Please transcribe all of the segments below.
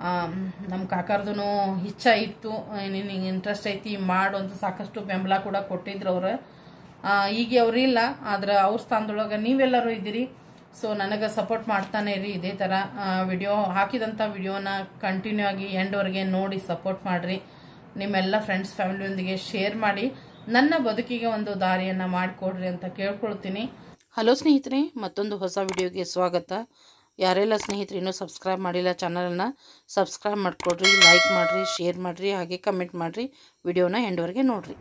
ನಮ್ಮ ಕಾಕಾರ್ದು ಇಚ್ಛ ಇತ್ತು ನಿನಗೆ ಇಂಟ್ರೆಸ್ಟ್ ಐತಿ ಮಾಡು ಅಂತ ಸಾಕಷ್ಟು ಬೆಂಬಲ ಕೂಡ ಕೊಟ್ಟಿದ್ರು ಅವ್ರು ಆ, ಈಗ ಅವ್ರಿಲ್ಲ ಆದ್ರೆ ಅವ್ರ ಸ್ಥಾನದೊಳಗೆ ನೀವೆಲ್ಲರೂ ಇದ್ದೀರಿ ಸೊ ನನಗೆ ಸಪೋರ್ಟ್ ಮಾಡ್ತಾನೆ ಇರಿ ಇದೇ ಥರ ವಿಡಿಯೋ ಹಾಕಿದಂಥ ವಿಡಿಯೋನ ಕಂಟಿನ್ಯೂ ಆಗಿ ಎಂಡ್ವರೆಗೆ ನೋಡಿ ಸಪೋರ್ಟ್ ಮಾಡಿರಿ ನಿಮ್ಮೆಲ್ಲ ಫ್ರೆಂಡ್ಸ್ ಫ್ಯಾಮಿಲಿಯೊಂದಿಗೆ ಶೇರ್ ಮಾಡಿ ನನ್ನ ಬದುಕಿಗೆ ಒಂದು ದಾರಿಯನ್ನು ಮಾಡಿಕೊಡ್ರಿ ಅಂತ ಕೇಳ್ಕೊಳ್ತೀನಿ ಹಲೋ ಸ್ನೇಹಿತರೆ ಮತ್ತೊಂದು ಹೊಸ ವಿಡಿಯೋಗೆ ಸ್ವಾಗತ ಯಾರೆಲ್ಲ ಸ್ನೇಹಿತರು ಇನ್ನೂ ಸಬ್ಸ್ಕ್ರೈಬ್ ಮಾಡಿಲ್ಲ ಚಾನಲನ್ನು ಸಬ್ಸ್ಕ್ರೈಬ್ ಮಾಡಿಕೊಡ್ರಿ ಲೈಕ್ ಮಾಡಿರಿ ಶೇರ್ ಮಾಡಿರಿ ಹಾಗೆ ಕಮೆಂಟ್ ಮಾಡಿರಿ ವಿಡಿಯೋನ ಎಂಡ್ವರೆಗೆ ನೋಡಿರಿ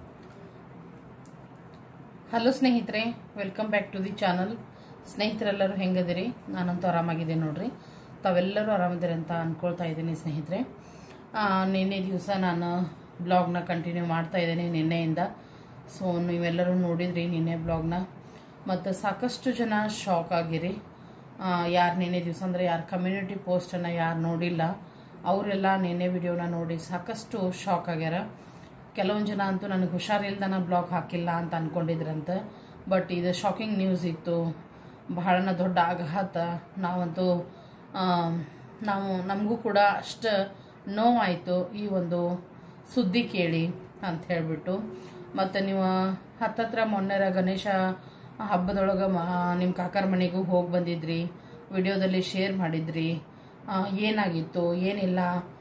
ಹಲೋ ಸ್ನೇಹಿತರೆ welcome back to the channel ಸ್ನೇಹಿತರೆಲ್ಲರೂ ಹೆಂಗದಿರಿ ನಾನಂತೂ ಆರಾಮಾಗಿದ್ದೀನಿ ನೋಡ್ರಿ ತಾವೆಲ್ಲರೂ ಆರಾಮಿದ್ದೀರಿ ಅಂತ ಅಂದ್ಕೊಳ್ತಾ ಇದ್ದೀನಿ ಸ್ನೇಹಿತರೆ ಆ, ನಿನ್ನೆ ದಿವಸ ನಾನು ಬ್ಲಾಗ್ನ ಕಂಟಿನ್ಯೂ ಮಾಡ್ತಾ ಇದ್ದೀನಿ ನಿನ್ನೆಯಿಂದ ಸೊ ನೀವೆಲ್ಲರೂ ನೋಡಿದ್ರಿ ನಿನ್ನೆ ಬ್ಲಾಗ್ನ ಮತ್ತು ಸಾಕಷ್ಟು ಜನ ಶಾಕ್ ಆಗಿರಿ ಯಾರು ನಿನ್ನೆ ದಿವಸ ಅಂದರೆ ಯಾರು ಕಮ್ಯುನಿಟಿ ಪೋಸ್ಟನ್ನು ಯಾರು ನೋಡಿಲ್ಲ ಅವರೆಲ್ಲ ನಿನ್ನೆ ವಿಡಿಯೋನ ನೋಡಿ ಸಾಕಷ್ಟು ಶಾಕ್ ಆಗ್ಯಾರ ಕೆಲವೊಂದು ಜನ ಅಂತೂ ನನಗೆ ಹುಷಾರಿಲ್ದನ ಬ್ಲಾಗ್ ಹಾಕಿಲ್ಲ ಅಂತ ಅನ್ಕೊಂಡಿದ್ರಂತೆ ಬಟ್ ಇದು ಶಾಕಿಂಗ್ ನ್ಯೂಸ್ ಇತ್ತು ಬಹಳನ ದೊಡ್ಡ ಆಘಾತ ನಾವಂತೂ ಆ, ನಾವು ನಮಗೂ ಕೂಡ ಅಷ್ಟು ನೋವಾಯಿತು ಈ ಒಂದು ಸುದ್ದಿ ಕೇಳಿ ಅಂತ ಹೇಳಿಬಿಟ್ಟು ಮತ್ತು ನೀವು ಹತ್ತತ್ರ ಮೊನ್ನೆರ ಗಣೇಶ ಹಬ್ಬದೊಳಗೆ ನಿಮ್ಮ ಕಾಕರ ಮನೆಗೂ ಹೋಗಿ ಬಂದಿದ್ರಿ ವಿಡಿಯೋದಲ್ಲಿ ಶೇರ್ ಮಾಡಿದ್ರಿ ಆ, ಏನಾಗಿತ್ತು ಏನಿಲ್ಲ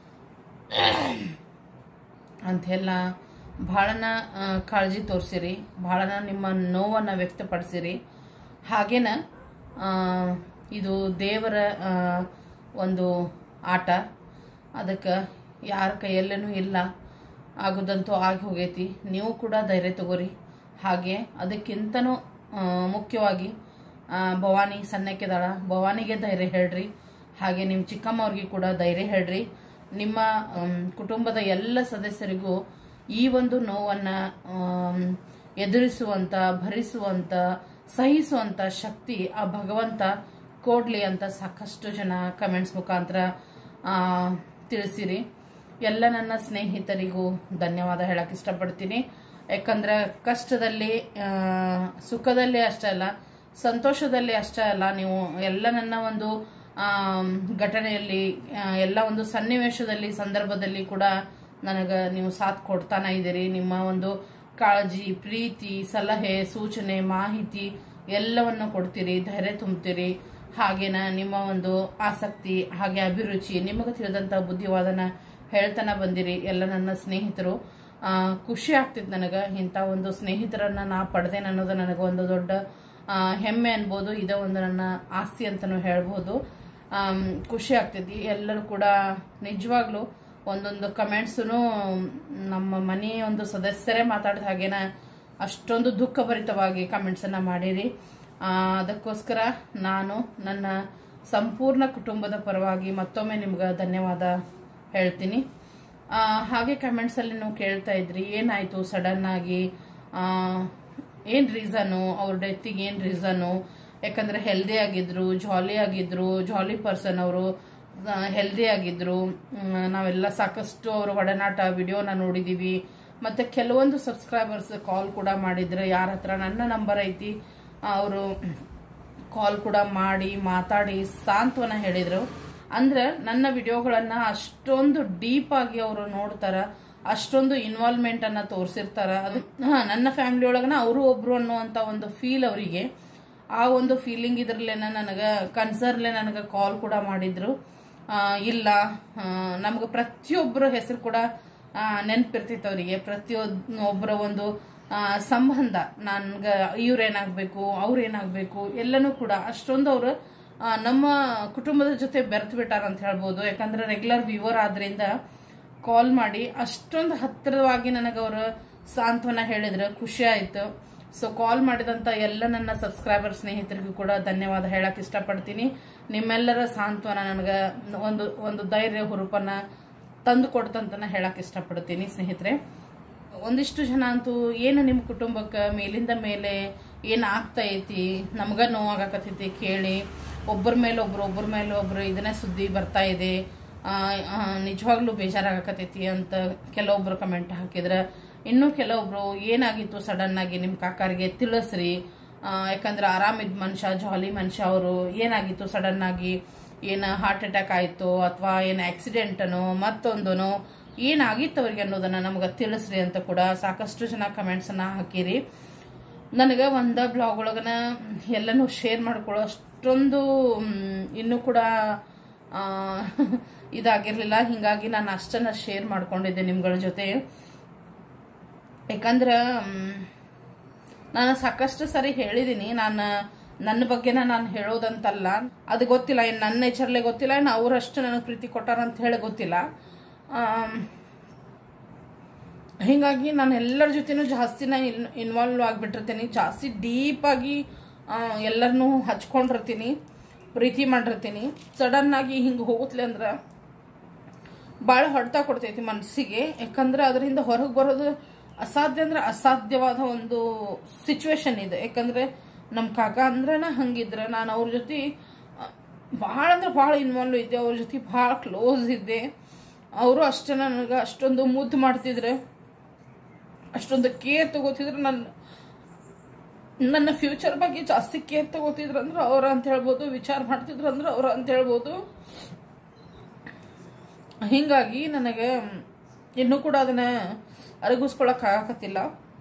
ಅಂತೆಲ್ಲ ಭಾಳನ ಆ, ಕಾಳಜಿ ತೋರಿಸಿರಿ ಭಾಳನ ನಿಮ್ಮ ನೋವನ್ನು ವ್ಯಕ್ತಪಡಿಸಿರಿ ಹಾಗೇನ ಆ, ಇದು ದೇವರ ಆ, ಒಂದು ಆಟ ಅದಕ್ಕೆ ಯಾರ ಕೈಯಲ್ಲೇನೂ ಇಲ್ಲ ಆಗೋದಂತೂ ಆಗಿ ಹೋಗೈತಿ ನೀವು ಕೂಡ ಧೈರ್ಯ ತಗೋರಿ ಹಾಗೆ ಅದಕ್ಕಿಂತನೂ ಆ, ಮುಖ್ಯವಾಗಿ ಆ, ಭವಾನಿ ಸಣ್ಣಕ್ಕಿದಾಳ ಭವಾನಿಗೆ ಧೈರ್ಯ ಹೇಳ್ರಿ ಹಾಗೆ ನಿಮ್ಮ ಚಿಕ್ಕಮ್ಮವ್ರಿಗೆ ಕೂಡ ಧೈರ್ಯ ಹೇಳ್ರಿ ನಿಮ್ಮ ಆಮ್, ಕುಟುಂಬದ ಎಲ್ಲ ಸದಸ್ಯರಿಗೂ ಈ ಒಂದು ನೋವನ್ನು ಆಮ್, ಎದುರಿಸುವಂತ ಭರಿಸುವಂತ ಸಹಿಸುವಂತ ಶಕ್ತಿ ಆ ಭಗವಂತ ಕೊಡ್ಲಿ ಅಂತ ಸಾಕಷ್ಟು ಜನ ಕಮೆಂಟ್ಸ್ ಮುಖಾಂತರ ಆ, ತಿಳಿಸಿರಿ ಎಲ್ಲ ನನ್ನ ಸ್ನೇಹಿತರಿಗೂ ಧನ್ಯವಾದ ಹೇಳಕ್ ಇಷ್ಟಪಡ್ತೀನಿ ಯಾಕಂದ್ರೆ ಕಷ್ಟದಲ್ಲಿ ಆ, ಸುಖದಲ್ಲಿ ಅಷ್ಟೇ ಅಲ್ಲ ಸಂತೋಷದಲ್ಲಿ ಅಷ್ಟೇ ಅಲ್ಲ ನೀವು ಎಲ್ಲ ನನ್ನ ಒಂದು ಆ, ಘಟನೆಯಲ್ಲಿ ಆ, ಎಲ್ಲ ಒಂದು ಸನ್ನಿವೇಶದಲ್ಲಿ ಸಂದರ್ಭದಲ್ಲಿ ಕೂಡ ನನಗೆ ನೀವು ಸಾಥ್ ಕೊಡ್ತಾನೆ ಇದ್ದೀರಿ ನಿಮ್ಮ ಒಂದು ಕಾಳಜಿ ಪ್ರೀತಿ ಸಲಹೆ ಸೂಚನೆ ಮಾಹಿತಿ ಎಲ್ಲವನ್ನು ಕೊಡ್ತೀರಿ ಧೈರ್ಯ ತುಂಬ್ತೀರಿ ಹಾಗೇನ ನಿಮ್ಮ ಒಂದು ಆಸಕ್ತಿ ಹಾಗೆ ಅಭಿರುಚಿ ನಿಮಗೆ ತಿಳಿದಂತ ಬುದ್ಧಿವಾದನ ಹೇಳ್ತಾನ ಬಂದಿರಿ ಎಲ್ಲ ನನ್ನ ಸ್ನೇಹಿತರು ಆ, ಖುಷಿ ಆಗ್ತಿತ್ತು ನನಗೆ ಇಂಥ ಒಂದು ಸ್ನೇಹಿತರನ್ನ ನಾ ಪಡೆದೇನೆ ಅನ್ನೋದು ನನಗೆ ಒಂದು ದೊಡ್ಡ ಆ, ಹೆಮ್ಮೆ ಅನ್ಬೋದು ಇದೇ ಒಂದು ನನ್ನ ಆಸ್ತಿ ಅಂತಲೂ ಹೇಳ್ಬೋದು ಆಮ್, ಖುಷಿ ಆಗ್ತೈತಿ ಎಲ್ಲರೂ ಕೂಡ ನಿಜವಾಗ್ಲೂ ಒಂದೊಂದು ಕಮೆಂಟ್ಸು ನಮ್ಮ ಮನೆಯ ಒಂದು ಸದಸ್ಯರೇ ಮಾತಾಡಿದ ಹಾಗೇನ ಅಷ್ಟೊಂದು ದುಃಖಭರಿತವಾಗಿ ಕಮೆಂಟ್ಸನ್ನು ಮಾಡಿರಿ ಆ, ಅದಕ್ಕೋಸ್ಕರ ನಾನು ನನ್ನ ಸಂಪೂರ್ಣ ಕುಟುಂಬದ ಪರವಾಗಿ ಮತ್ತೊಮ್ಮೆ ನಿಮ್ಗೆ ಧನ್ಯವಾದ ಹೇಳ್ತೀನಿ ಆ, ಹಾಗೆ ಕಮೆಂಟ್ಸಲ್ಲಿ ನೀವು ಕೇಳ್ತಾ ಇದ್ರಿ ಏನಾಯಿತು ಸಡನ್ ಆಗಿ ಆ, ಏನ್ ರೀಸನು ಅವ್ರ ಡೆತ್ತಿಗೆ ಏನ್ ರೀಸನು ಯಾಕಂದ್ರೆ ಹೆಲ್ದಿ ಆಗಿದ್ರು ಜಾಲಿ ಆಗಿದ್ರು ಜಾಲಿ ಪರ್ಸನ್ ಅವರು ಹೆಲ್ದಿ ಆಗಿದ್ರು ಮ್, ನಾವೆಲ್ಲ ಸಾಕಷ್ಟು ಅವ್ರ ಒಡನಾಟ ವಿಡಿಯೋನ ನೋಡಿದೀವಿ ಮತ್ತೆ ಕೆಲವೊಂದು ಸಬ್ಸ್ಕ್ರೈಬರ್ಸ್ ಕಾಲ್ ಕೂಡ ಮಾಡಿದ್ರು ಯಾರ ಹತ್ರ ನನ್ನ ನಂಬರ್ ಐತಿ ಅವರು ಕಾಲ್ ಕೂಡ ಮಾಡಿ ಮಾತಾಡಿ ಸಾಂತ್ವನ ಹೇಳಿದ್ರು ಅಂದ್ರೆ ನನ್ನ ವಿಡಿಯೋಗಳನ್ನ ಅಷ್ಟೊಂದು ಡೀಪ್ ಆಗಿ ಅವರು ನೋಡ್ತಾರ ಅಷ್ಟೊಂದು ಇನ್ವಾಲ್ವ್ಮೆಂಟ್ ಅನ್ನ ತೋರಿಸಿರ್ತಾರ ಅದು ಹಾ ನನ್ನ ಫ್ಯಾಮಿಲಿ ಒಳಗನ ಅವರು ಒಬ್ರು ಅನ್ನುವಂತ ಒಂದು ಫೀಲ್ ಅವರಿಗೆ ಆ ಒಂದು ಫೀಲಿಂಗ್ ಇದ್ರಲ್ಲೇನ ನನಗೆ ಕನ್ಸರ್ಲೆ ನನಗೆ ಕಾಲ್ ಕೂಡ ಮಾಡಿದ್ರು ಆ, ಇಲ್ಲ ನಮ್ಗೆ ಪ್ರತಿಯೊಬ್ಬರ ಹೆಸರು ಕೂಡ ನೆನಪಿರ್ತಿತ್ತು ಅವರಿಗೆ ಪ್ರತಿಯೊಬ್ಬರ ಒಂದು ಆ, ಸಂಬಂಧ ನನ್ಗೆ ಇವ್ರೇನಾಗಬೇಕು ಅವ್ರೇನಾಗಬೇಕು ಎಲ್ಲನೂ ಕೂಡ ಅಷ್ಟೊಂದು ಅವರು ನಮ್ಮ ಕುಟುಂಬದ ಜೊತೆ ಬೆರೆತು ಬಿಟ್ಟಾರ ಅಂತ ಹೇಳ್ಬೋದು ಯಾಕಂದ್ರೆ ರೆಗ್ಯುಲರ್ ವ್ಯೂವರ್ ಆದ್ರಿಂದ ಕಾಲ್ ಮಾಡಿ ಅಷ್ಟೊಂದು ಹತ್ತಿರವಾಗಿ ನನಗೆ ಅವರು ಸಾಂತ್ವನ ಹೇಳಿದ್ರು ಖುಷಿ ಆಯ್ತು ಸೊ ಕಾಲ್ ಮಾಡಿದಂತ ಎಲ್ಲ ನನ್ನ ಸಬ್ಸ್ಕ್ರೈಬರ್ ಸ್ನೇಹಿತರಿಗೂ ಕೂಡ ಧನ್ಯವಾದ ಹೇಳಕ್ ಇಷ್ಟಪಡ್ತೀನಿ ನಿಮ್ಮೆಲ್ಲರ ಸಾಂತ್ವನ ನನಗೆ ಒಂದು ಒಂದು ಧೈರ್ಯ ಹುರುಪನ್ನ ತಂದು ಕೊಡ್ತಂತನ ಹೇಳಕ್ ಇಷ್ಟಪಡ್ತೀನಿ ಸ್ನೇಹಿತರೆ ಒಂದಿಷ್ಟು ಜನ ಅಂತೂ ಏನು ನಿಮ್ಮ ಕುಟುಂಬಕ್ಕೆ ಮೇಲಿಂದ ಮೇಲೆ ಏನು ಆಗ್ತಾ ಐತಿ ನಮ್ಗ ನೋವಾಗಕತ್ತೈತಿ ಕೇಳಿ ಒಬ್ಬರ ಮೇಲೆ ಒಬ್ರು ಒಬ್ಬರ ಮೇಲೆ ಒಬ್ರು ಇದನ್ನೇ ಸುದ್ದಿ ಬರ್ತಾ ಇದೆ ಆ, ಆ, ನಿಜವಾಗ್ಲೂ ಬೇಜಾರಾಗಕತ್ತೈತಿ ಅಂತ ಕೆಲವೊಬ್ರು ಕಮೆಂಟ್ ಹಾಕಿದ್ರ ಇನ್ನು ಕೆಲವೊಬ್ರು ಏನಾಗಿತ್ತು ಸಡನ್ ಆಗಿ ನಿಮ್ಮ ಕಾಕಾರಿಗೆ ತಿಳಿಸ್ರಿ ಆ, ಯಾಕಂದ್ರೆ ಆರಾಮಿದ್ ಮನುಷ್ಯ ಜಾಲಿ ಮನುಷ್ಯ ಅವರು ಏನಾಗಿತ್ತು ಸಡನ್ ಆಗಿ ಏನು ಹಾರ್ಟ್ ಅಟ್ಯಾಕ್ ಆಯಿತು ಅಥವಾ ಏನು ಆಕ್ಸಿಡೆಂಟನೋ ಮತ್ತೊಂದನೋ ಏನಾಗಿತ್ತು ಅವ್ರಿಗೆ ಅನ್ನೋದನ್ನ ನಮ್ಗೆ ತಿಳಿಸ್ರಿ ಅಂತ ಕೂಡ ಸಾಕಷ್ಟು ಜನ ಕಮೆಂಟ್ಸನ್ನು ಹಾಕಿರಿ ನನಗೆ ಒಂದ ಬ್ಲಾಗ್ ಒಳಗನ ಎಲ್ಲನೂ ಶೇರ್ ಮಾಡ್ಕೊಳ್ಳೋ ಅಷ್ಟೊಂದು ಮ್, ಇನ್ನೂ ಕೂಡ ಆ, ಇದಾಗಿರ್ಲಿಲ್ಲ ಹಿಂಗಾಗಿ ನಾನು ಅಷ್ಟನ್ನ ಶೇರ್ ಮಾಡ್ಕೊಂಡಿದ್ದೆ ನಿಮ್ಗಳ ಜೊತೆ ಯಾಕಂದ್ರೆ ಮ್, ನಾನು ಸಾಕಷ್ಟು ಸರಿ ಹೇಳಿದ್ದೀನಿ ನಾನು ನನ್ನ ಬಗ್ಗೆನ ನಾನು ಹೇಳೋದಂತಲ್ಲ ಅದು ಗೊತ್ತಿಲ್ಲ ಇನ್ನು ನನ್ನ ನೇಚರ್ಲೆ ಗೊತ್ತಿಲ್ಲ ಇನ್ನು ಅವರಷ್ಟು ನನಗೆ ಪ್ರೀತಿ ಕೊಟ್ಟಾರ ಅಂತ ಹೇಳಿ ಗೊತ್ತಿಲ್ಲ ಆಮ್, ಹೀಗಾಗಿ ನಾನು ಎಲ್ಲರ ಜೊತೆನೂ ಜಾಸ್ತಿನ ಇನ್ ಇನ್ವಾಲ್ವ್ ಆಗಿಬಿಟ್ಟಿರ್ತೀನಿ ಜಾಸ್ತಿ ಡೀಪಾಗಿ ಎಲ್ಲರನ್ನೂ ಹಚ್ಕೊಂಡಿರ್ತೀನಿ ಪ್ರೀತಿ ಮಾಡಿರ್ತೀನಿ ಸಡನ್ ಆಗಿ ಹಿಂಗೆ ಹೋಗುತ್ತಲೆ ಅಂದ್ರೆ ಭಾಳ ಹೊಡೆತ ಕೊಡ್ತೈತಿ ಮನಸ್ಸಿಗೆ ಯಾಕಂದ್ರೆ ಅದರಿಂದ ಹೊರಗೆ ಬರೋದು ಅಸಾಧ್ಯ ಅಂದ್ರೆ ಅಸಾಧ್ಯವಾದ ಒಂದು ಸಿಚುವೇಶನ್ ಇದೆ ಯಾಕಂದ್ರೆ ನಮ್ಮ ಕಾಕ ಅಂದ್ರನ ಹಂಗಿದ್ರೆ ನಾನು ಅವ್ರ ಜೊತೆ ಭಾಳ ಅಂದ್ರೆ ಭಾಳ ಇನ್ವಾಲ್ವ್ ಇದ್ದೆ ಅವ್ರ ಜೊತೆ ಭಾಳ ಕ್ಲೋಸ್ ಇದ್ದೆ ಅವರು ಅಷ್ಟೇ ನನಗೆ ಅಷ್ಟೊಂದು ಮುದ್ದು ಮಾಡ್ತಿದ್ರೆ ಅಷ್ಟೊಂದು ಕೇರ್ ತಗೋತಿದ್ರು ನನ್ನ ನನ್ನ ಫ್ಯೂಚರ್ ಬಗ್ಗೆ ಜಾಸ್ತಿ ಕೇರ್ ತಗೋತಿದ್ರು ಅಂದ್ರೆ ಅವ್ರ ಅಂತ ಹೇಳ್ಬೋದು ವಿಚಾರ ಮಾಡ್ತಿದ್ರು ಅಂದ್ರೆ ಅವ್ರ ಅಂತ ಹೇಳ್ಬೋದು ಹಿಂಗಾಗಿ ನನಗೆ ಇನ್ನೂ ಕೂಡ ಅದನ್ನ ಅರಗಿಸ್ಕೊಳಕ್ ಆಗಕತ್ತಿಲ್ಲ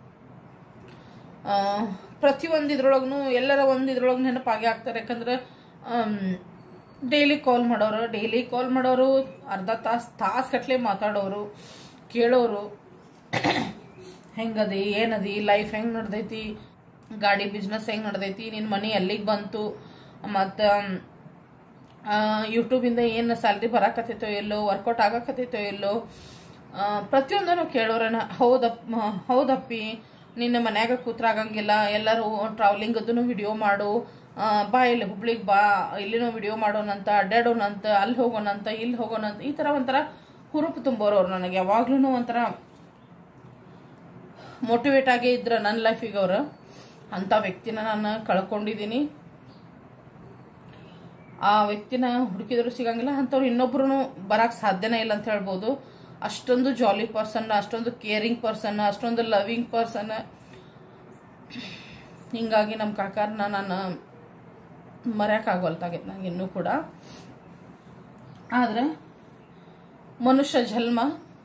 ಆ, ಪ್ರತಿಯೊಂದು ಇದ್ರೊಳಗೂ ಎಲ್ಲರ ಒಂದು ಇದ್ರೊಳಗೆ ನೆನಪಾಗಿ ಆಗ್ತಾರೆ ಯಾಕಂದ್ರೆ ಡೈಲಿ ಕಾಲ್ ಮಾಡೋರು ಡೈಲಿ ಕಾಲ್ ಮಾಡೋರು ಅರ್ಧ ತಾಸು ತಾಸು ಗಟ್ಲೆ ಮಾತಾಡೋರು ಕೇಳೋರು ಹೆಂಗದಿ ಏನದಿ ಲೈಫ್ ಹೆಂಗೆ ನಡ್ದೈತಿ ಗಾಡಿ ಬಿಸ್ನೆಸ್ ಹೆಂಗೆ ನಡ್ದೈತಿ ನಿನ್ನ ಮನೆ ಎಲ್ಲಿಗೆ ಬಂತು ಮತ್ತು ಯೂಟ್ಯೂಬಿಂದ ಏನು ಸ್ಯಾಲ್ರಿ ಬರಾಕತ್ತೈತೋ ಎಲ್ಲೋ ವರ್ಕೌಟ್ ಆಗಕತ್ತೈತೋ ಎಲ್ಲೋ ಆ, ಪ್ರತಿಯೊಂದನ್ನು ಕೇಳೋರನ ಹೌದಪ್ಪ ಹೌದಪ್ಪಿ ನಿನ್ನ ಮನ್ಯಾಗ ಕೂತ್ರಾಗಂಗಿಲ್ಲ ಎಲ್ಲರೂ ಟ್ರಾವೆಲಿಂಗ್ ಅದನ್ನು ವಿಡಿಯೋ ಮಾಡು ಆ, ಬಾ ಇಲ್ಲಿ ಹುಬ್ಳಿಗೆ ಬಾ ಇಲ್ಲಿನೂ ವಿಡಿಯೋ ಮಾಡೋಣಂತ ಅಡ್ಡಾಡೋಣಂತ ಅಲ್ಲಿ ಹೋಗೋಣಂತ ಇಲ್ಲಿ ಹೋಗೋಣಂತ ಈ ಥರ ಒಂಥರ ಹುರುಪು ತುಂಬೋರು ಅವ್ರು ನನಗೆ ಯಾವಾಗ್ಲೂ ಒಂಥರ ಮೋಟಿವೇಟ್ ಆಗೇ ಇದ್ರ ನನ್ನ ಲೈಫಿಗೆ ಅವರು ಅಂಥ ವ್ಯಕ್ತಿನ ನಾನು ಕಳ್ಕೊಂಡಿದ್ದೀನಿ ಆ ವ್ಯಕ್ತಿನ ಹುಡುಕಿದ್ರು ಸಿಗಂಗಿಲ್ಲ ಅಂಥವ್ರು ಇನ್ನೊಬ್ರು ಬರಕ್ಕೆ ಸಾಧ್ಯನೇ ಇಲ್ಲ ಅಂತ ಹೇಳ್ಬೋದು ಅಷ್ಟೊಂದು ಜಾಲಿ ಪರ್ಸನ್ ಅಷ್ಟೊಂದು ಕೇರಿಂಗ್ ಪರ್ಸನ್ ಅಷ್ಟೊಂದು ಲವಿಂಗ್ ಪರ್ಸನ್ ಹಿಂಗಾಗಿ ನಮ್ಮ ಕಾಕಾರನ್ನ ನಾನು ಮರೆಯೋಕ್ಕಾಗವಲ್ತಾಗೈತೆ ನಂಗೆ ಇನ್ನೂ ಕೂಡ ಆದರೆ ಮನುಷ್ಯ ಜನ್ಮ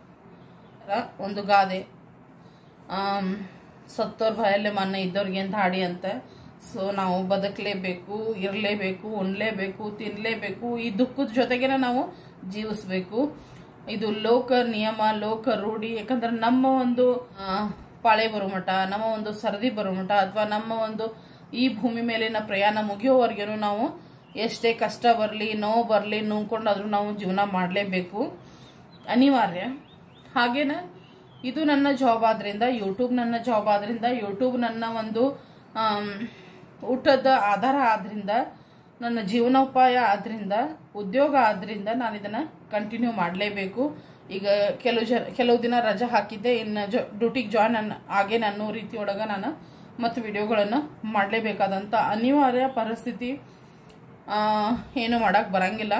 ರ- ಒಂದು ಗಾದೆ ಆಮ್, ಸತ್ತೋರ್ ಭಯಲ್ಲೇ ಮನೆ ಇದ್ದವ್ರಿಗೆ ಅಂತ ಹಾಡಿ ಅಂತ ಸೊ ನಾವು ಬದುಕಲೇಬೇಕು ಇರಲೇಬೇಕು ಉಣ್ಲೇಬೇಕು ತಿನ್ನಲೇಬೇಕು ಈ ದುಃಖದ ಜೊತೆಗೇನೆ ನಾವು ಜೀವಿಸ್ಬೇಕು ಇದು ಲೋಕ ನಿಯಮ ಲೋಕ ರೂಢಿ ಯಾಕಂದ್ರೆ ನಮ್ಮ ಒಂದು ಆ, ಪಾಳೆ ಬರೋ ಮಠ ನಮ್ಮ ಒಂದು ಸರದಿ ಬರೋ ಮಠ ಅಥವಾ ನಮ್ಮ ಒಂದು ಈ ಭೂಮಿ ಮೇಲಿನ ಪ್ರಯಾಣ ಮುಗಿಯೋವರೆಗೂ ನಾವು ಎಷ್ಟೇ ಕಷ್ಟ ಬರಲಿ ನೋವು ಬರಲಿ ನುಂಗ್ಕೊಂಡಾದ್ರೂ ನಾವು ಜೀವನ ಮಾಡಲೇಬೇಕು ಅನಿವಾರ್ಯ ಹಾಗೇನೆ ಇದು ನನ್ನ ಜಾಬ್ ಆದ್ರಿಂದ ಯೂಟ್ಯೂಬ್ ನನ್ನ ಜಾಬ್ ಆದ್ರಿಂದ ಯೂಟ್ಯೂಬ್ ನನ್ನ ಒಂದು ಆಮ್, ಊಟದ ಆಧಾರ ಆದ್ರಿಂದ ನನ್ನ ಜೀವನೋಪಾಯ ಆದ್ರಿಂದ ಉದ್ಯೋಗ ಆದ್ರಿಂದ ನಾನು ಇದನ್ನ ಕಂಟಿನ್ಯೂ ಮಾಡಲೇಬೇಕು ಈಗ ಕೆಲವು ಜನ ಕೆಲವು ದಿನ ರಜೆ ಹಾಕಿದ್ದೆ ಇನ್ನು ಜ ಡ್ಯೂಟಿಗೆ ಜಾಯ್ನ್ ಅನ್ನ ಆಗೇನೆ ಅನ್ನೋ ರೀತಿ ಒಳಗೆ ನಾನು ಮತ್ತು ವಿಡಿಯೋಗಳನ್ನು ಮಾಡಲೇಬೇಕಾದಂಥ ಅನಿವಾರ್ಯ ಪರಿಸ್ಥಿತಿ ಆ, ಏನು ಮಾಡಕ್ಕೆ ಬರಂಗಿಲ್ಲ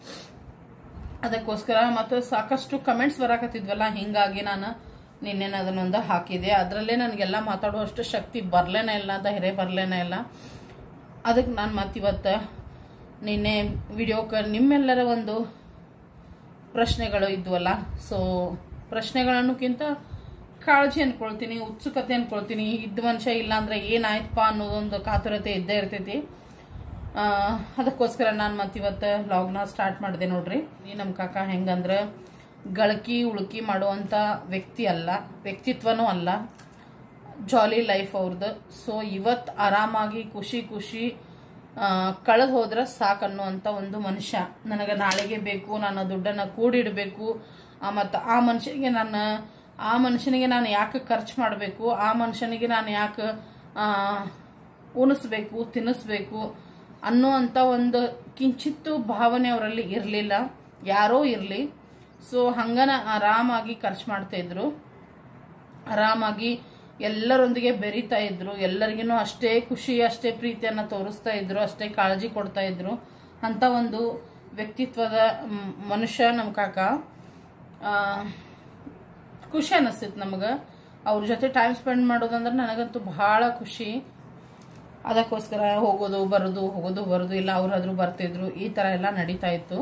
ಅದಕ್ಕೋಸ್ಕರ ಮತ್ತು ಸಾಕಷ್ಟು ಕಮೆಂಟ್ಸ್ ಬರಾಕತ್ತಿದ್ವಲ್ಲ ಹಿಂಗಾಗಿ ನಾನು ನಿನ್ನೆ ಅದನ್ನೊಂದು ಹಾಕಿದೆ ಅದರಲ್ಲೇ ನನಗೆಲ್ಲ ಮಾತಾಡುವಷ್ಟು ಶಕ್ತಿ ಬರಲೇನೇ ಇಲ್ಲ ಧೈರ್ಯ ಬರಲೇನೇ ಇಲ್ಲ ಅದಕ್ಕೆ ನಾನು ಮತ್ತಿವತ್ತು ನಿನ್ನೆ ವಿಡಿಯೋಕ್ಕೆ ನಿಮ್ಮೆಲ್ಲರ ಒಂದು ಪ್ರಶ್ನೆಗಳು ಇದ್ವಲ್ಲ ಸೊ ಪ್ರಶ್ನೆಗಳನ್ನಕ್ಕಿಂತ ಕಾಳಜಿ ಅನ್ಕೊಳ್ತೀನಿ ಉತ್ಸುಕತೆ ಅನ್ಕೊಳ್ತೀನಿ ಇದ್ದ ಮನುಷ್ಯ ಇಲ್ಲ ಅಂದ್ರೆ ಏನಾಯ್ತಪ್ಪ ಅನ್ನೋದೊಂದು ಕಾತುರತೆ ಇದ್ದೇ ಇರ್ತೈತಿ ಆ, ಅದಕ್ಕೋಸ್ಕರ ನಾನು ಮತ್ತಿವತ್ತು ವ್ಲಾಗ್ನ ಸ್ಟಾರ್ಟ್ ಮಾಡಿದೆ ನೋಡ್ರಿ ಈ ನಮ್ಮ ಕಾಕ ಹೆಂಗಂದ್ರೆ ಗಳಕಿ ಉಳುಕಿ ಮಾಡುವಂಥ ವ್ಯಕ್ತಿ ಅಲ್ಲ ವ್ಯಕ್ತಿತ್ವನೂ ಅಲ್ಲ ಜಾಲಿ ಲೈಫ್ ಅವ್ರದ್ದು ಸೊ ಇವತ್ತು ಆರಾಮಾಗಿ ಖುಷಿ ಖುಷಿ ಕಳೆದು ಹೋದ್ರೆ ಸಾಕನ್ನುವಂಥ ಒಂದು ಮನುಷ್ಯ ನನಗೆ ನಾಳೆಗೆ ಬೇಕು ನಾನು ದುಡ್ಡನ್ನು ಕೂಡಿಡಬೇಕು ಮತ್ತು ಆ ಮನುಷ್ಯನಿಗೆ ನಾನು ಆ ಮನುಷ್ಯನಿಗೆ ನಾನು ಯಾಕೆ ಖರ್ಚು ಮಾಡಬೇಕು ಆ ಮನುಷ್ಯನಿಗೆ ನಾನು ಯಾಕೆ ಉಣಿಸ್ಬೇಕು ತಿನ್ನಿಸ್ಬೇಕು ಅನ್ನುವಂಥ ಒಂದು ಕಿಂಚಿತ್ತು ಭಾವನೆ ಅವರಲ್ಲಿ ಇರಲಿಲ್ಲ ಯಾರೋ ಇರಲಿ ಸೊ ಹಂಗನ ಆರಾಮಾಗಿ ಖರ್ಚು ಮಾಡ್ತಾ ಇದ್ರು ಆರಾಮಾಗಿ ಎಲ್ಲರೊಂದಿಗೆ ಬೆರೀತಾ ಇದ್ರು ಎಲ್ಲರಿಗೂ ಅಷ್ಟೇ ಖುಷಿ ಅಷ್ಟೇ ಪ್ರೀತಿಯನ್ನ ತೋರಿಸ್ತಾ ಇದ್ರು ಅಷ್ಟೇ ಕಾಳಜಿ ಕೊಡ್ತಾ ಇದ್ರು ಅಂತ ಒಂದು ವ್ಯಕ್ತಿತ್ವದ ಮ್, ಮನುಷ್ಯ ನಮ್ಮ ಕಾಕ ಆ, ಖುಷಿ ಅನ್ನಿಸ್ತಿತ್ತು ನಮಗೆ ಅವ್ರ ಜೊತೆ ಟೈಮ್ ಸ್ಪೆಂಡ್ ಮಾಡೋದಂದ್ರೆ ನನಗಂತೂ ಬಹಳ ಖುಷಿ ಅದಕ್ಕೋಸ್ಕರ ಹೋಗೋದು ಬರೋದು ಹೋಗೋದು ಬರೋದು ಇಲ್ಲ ಅವ್ರಾದ್ರೂ ಬರ್ತಿದ್ರು ಈ ಥರ ಎಲ್ಲ ನಡೀತಾ ಇತ್ತು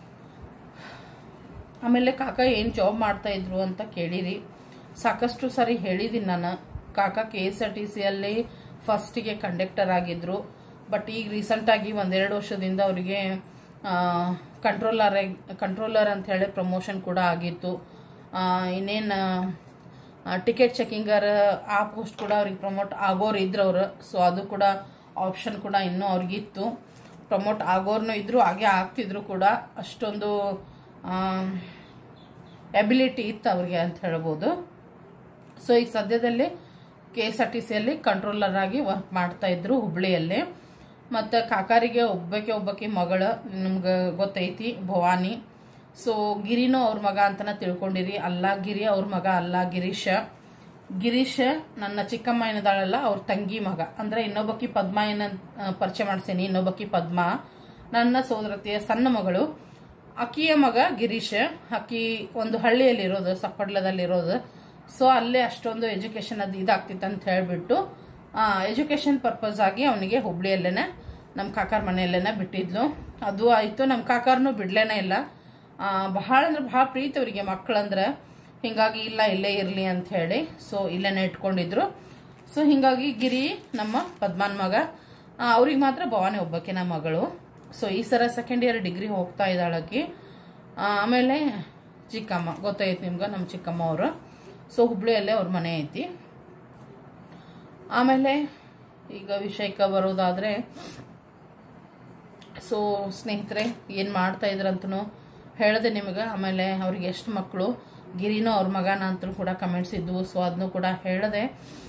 ಆಮೇಲೆ ಕಾಕ ಏನು ಜಾಬ್ ಮಾಡ್ತಾ ಇದ್ರು ಅಂತ ಕೇಳಿರಿ ಸಾಕಷ್ಟು ಸಾರಿ ಹೇಳಿದ್ದೀನಿ ನಾನು ಕಾಕ ಕೆ ಎಸ್ ಆರ್ ಟಿ ಸಿಯಲ್ಲಿ ಫಸ್ಟಿಗೆ ಕಂಡಕ್ಟರ್ ಆಗಿದ್ರು ಬಟ್ ಈಗ ರೀಸೆಂಟಾಗಿ ಒಂದೆರಡು ವರ್ಷದಿಂದ ಅವರಿಗೆ ಕಂಟ್ರೋಲರ್ ಕಂಟ್ರೋಲರ್ ಅಂತ ಹೇಳಿ ಪ್ರಮೋಷನ್ ಕೂಡ ಆಗಿತ್ತು ಇನ್ನೇನು ಟಿಕೆಟ್ ಚೆಕಿಂಗರ್ ಆ ಪೋಸ್ಟ್ ಕೂಡ ಅವ್ರಿಗೆ ಪ್ರಮೋಟ್ ಆಗೋರು ಇದ್ರು ಅವರು ಸೊ ಅದು ಕೂಡ ಆಪ್ಷನ್ ಕೂಡ ಇನ್ನೂ ಅವ್ರಿಗಿತ್ತು ಪ್ರಮೋಟ್ ಆಗೋರ್ನು ಇದ್ರು ಹಾಗೆ ಆಗ್ತಿದ್ರು ಕೂಡ ಅಷ್ಟೊಂದು ಎಬಿಲಿಟಿ ಇತ್ತು ಅವ್ರಿಗೆ ಅಂತ ಹೇಳ್ಬೋದು ಸೊ ಈಗ ಸದ್ಯದಲ್ಲಿ ಕೆ ಎಸ್ ಆರ್ ಟಿ ಸಿಯಲ್ಲಿ ಕಂಟ್ರೋಲರ್ ಆಗಿ ವರ್ಕ್ ಮಾಡ್ತಾ ಇದ್ರು ಹುಬ್ಳಿಯಲ್ಲಿ ಮತ್ತು ಕಾಕಾರಿಗೆ ಒಬ್ಬಕ್ಕೆ ಒಬ್ಬಕ್ಕೆ ಮಗಳು ನಿಮ್ಗೆ ಗೊತ್ತೈತಿ ಭವಾನಿ ಸೊ ಗಿರಿನೂ ಅವ್ರ ಮಗ ಅಂತನ ತಿಳ್ಕೊಂಡಿರಿ ಅಲ್ಲ ಗಿರಿ ಅವ್ರ ಮಗ ಅಲ್ಲ ಗಿರೀಶ ಗಿರೀಶ ನನ್ನ ಚಿಕ್ಕಮ್ಮ ಏನದಾಳಲ್ಲ ಅವ್ರ ತಂಗಿ ಮಗ ಅಂದ್ರೆ ಇನ್ನೊಬ್ಬಕಿ ಪದ್ಮ ಏನ ಪರಿಚಯ ಮಾಡ್ಸೇನಿ ಇನ್ನೊಬ್ಬಕಿ ಪದ್ಮ ನನ್ನ ಸೋದರತೆಯ ಸಣ್ಣ ಮಗಳು ಅಕ್ಕಿಯ ಮಗ ಗಿರೀಶ ಅಕ್ಕಿ ಒಂದು ಹಳ್ಳಿಯಲ್ಲಿ ಇರೋದು ಸಪ್ಪಡ್ಲದಲ್ಲಿ ಇರೋದು ಸೊ ಅಲ್ಲೇ ಅಷ್ಟೊಂದು ಎಜುಕೇಶನ್ ಅದು ಇದಾಗ್ತಿತ್ತು ಅಂತ ಹೇಳ್ಬಿಟ್ಟು ಎಜುಕೇಶನ್ ಪರ್ಪಸ್ ಆಗಿ ಅವನಿಗೆ ಹುಬ್ಳಿಯಲ್ಲೇನೆ ನಮ್ಮ ಕಾಕಾರ ಮನೆಯಲ್ಲೇನೆ ಬಿಟ್ಟಿದ್ಲು ಅದು ಆಯಿತು ನಮ್ಮ ಕಾಕಾರನು ಬಿಡ್ಲೇನೇ ಇಲ್ಲ ಆ, ಬಹಳ ಅಂದ್ರೆ ಬಹಳ ಪ್ರೀತಿ ಅವರಿಗೆ ಮಕ್ಕಳಂದ್ರೆ ಹಿಂಗಾಗಿ ಇಲ್ಲ ಇಲ್ಲೇ ಇರಲಿ ಅಂತ ಹೇಳಿ ಸೊ ಇಲ್ಲೇನೆ ಇಟ್ಕೊಂಡಿದ್ರು ಸೊ ಹಿಂಗಾಗಿ ಗಿರಿ ನಮ್ಮ ಪದ್ಮನ್ ಮಗ ಅವ್ರಿಗೆ ಮಾತ್ರ ಭವಾನಿ ಒಬ್ಬಕಿನ ಮಗಳು ಸೊ ಈ ಸರ ಸೆಕೆಂಡ್ ಇಯರ್ ಡಿಗ್ರಿ ಹೋಗ್ತಾ ಇದ್ದಾಳಕಿ ಆಮೇಲೆ ಚಿಕ್ಕಮ್ಮ ಗೊತ್ತಾಯ್ತು ನಿಮ್ಗೆ ನಮ್ಮ ಚಿಕ್ಕಮ್ಮ ಅವರು ಸೊ ಹುಬ್ಳಿಯಲ್ಲೇ ಅವ್ರ ಮನೆ ಐತಿ ಆಮೇಲೆ ಈಗ ವಿಷಯಕ್ಕೆ ಬರೋದಾದ್ರೆ ಸೊ ಸ್ನೇಹಿತರೆ ಏನು ಮಾಡ್ತಾ ಇದ್ರಂತನೂ ಹೇಳಿದೆ ನಿಮಗೆ ಆಮೇಲೆ ಅವ್ರಿಗೆ ಎಷ್ಟು ಮಕ್ಕಳು ಗಿರಿನೂ ಅವ್ರ ಮಗನ ಅಂತೂ ಕೂಡ ಕಮೆಂಟ್ಸ್ ಇದ್ವು ಸೊ ಅದನ್ನು ಕೂಡ ಹೇಳಿದೆ